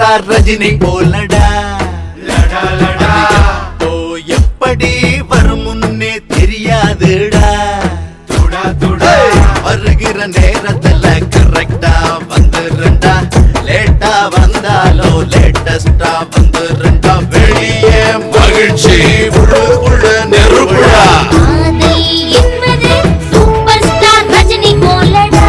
Star Rajini போலடா ஓ எப்படி வரும் முன்னே தெரியாதுடா ஏய், வருகிற நேரத்துல கரெக்டா வந்துருண்டா லேட்டா வந்தாலோ லேட்டஸ்டா வந்துருண்டா வெளியே மகிழ்ச்சி உள்ளுக்குள்ள நெருப்புடா காதல் என்பது சூப்பர் ஸ்டார் ரஜினி போலடா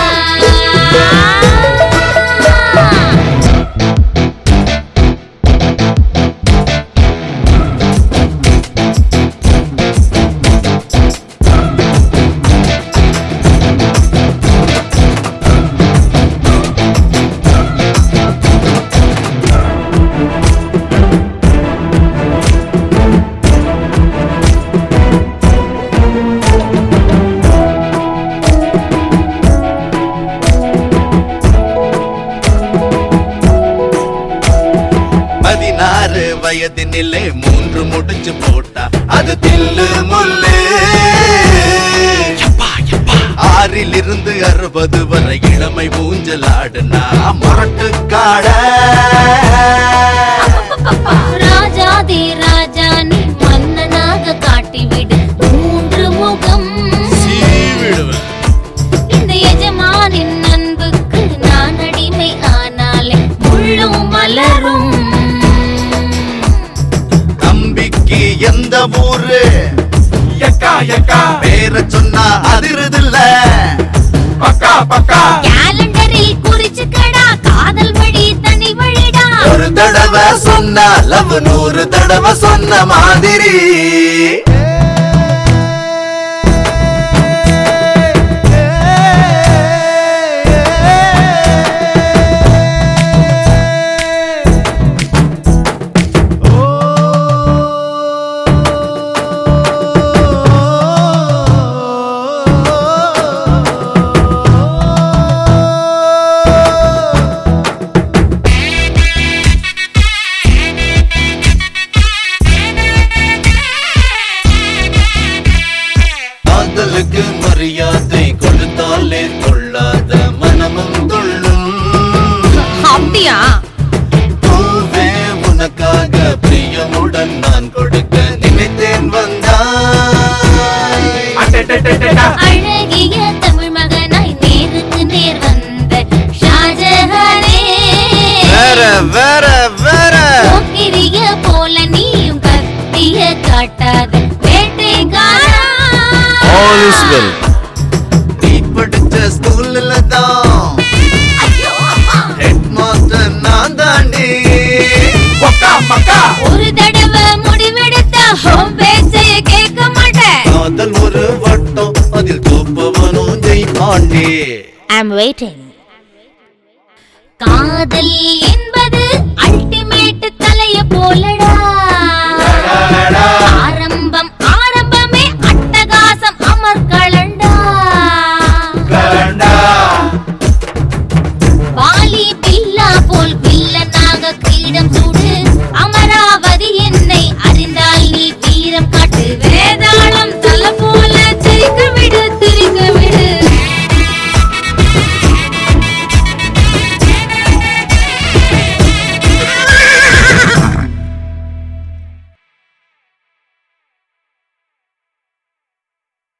பதினாறு வயதினிலே மூன்று முடிச்சு போட்டா அது தில்லு முள்ளு ஆறில் இருந்து அறுபது வரை இளமை ஊஞ்சலாடுனா மாட்டுக்காட ராஜாதி ராஜா நீ மன்னனாக காட்டிவிடு மூன்று முகம் இந்த எஜமானின் அன்புக்கு நான் அடிமை ஆனாலே முள்ளும் மலரும் தம்பிக்கு எந்த ஊரு எக்கா எக்கா பேர சொன்னா அதிருதில்ல பக்கா பக்கா கேலண்டரில் குறிச்சுக்கடா காதல் வழி தனி வழிடா ஒரு தடவை சொன்னா லவ் நூறு தடவை சொன்ன மாதிரி காதலுக்கு மரியாதை கொடுத்தாலே கொள்ளாத மனமும் துள்ளும் அப்படியா பூவே உனக்காக பிரியமுடன் நான் கொடுக்க நினைத்தேன் வந்தாய் அழகிய தமிழ் மகனாய் நேருக்கு நேர் வந்த ஷாஜஹானே வேற வேற வேற போக்கிரிய போல நீயும் கத்திய காட்டாத வேட்டைக்காரா நீ படிச்ச ஸ்கூல்ல தான் ஐயோ, அம்மா. ஹெட் மாஸ்டர் நான் தாண்டி மக்கா மக்கா ஒரு தடவை முடிவெடுத்த ஹோம் பேச்சைய கேட்க மாட்டேன் காதல் ஒரு வட்டம் அதில் தூப்பவனும் ஜெயிப்பாண்டி ஐம் வெயிட்டிங் காதல் என்பது அல்டிமேட் தலைய போலடா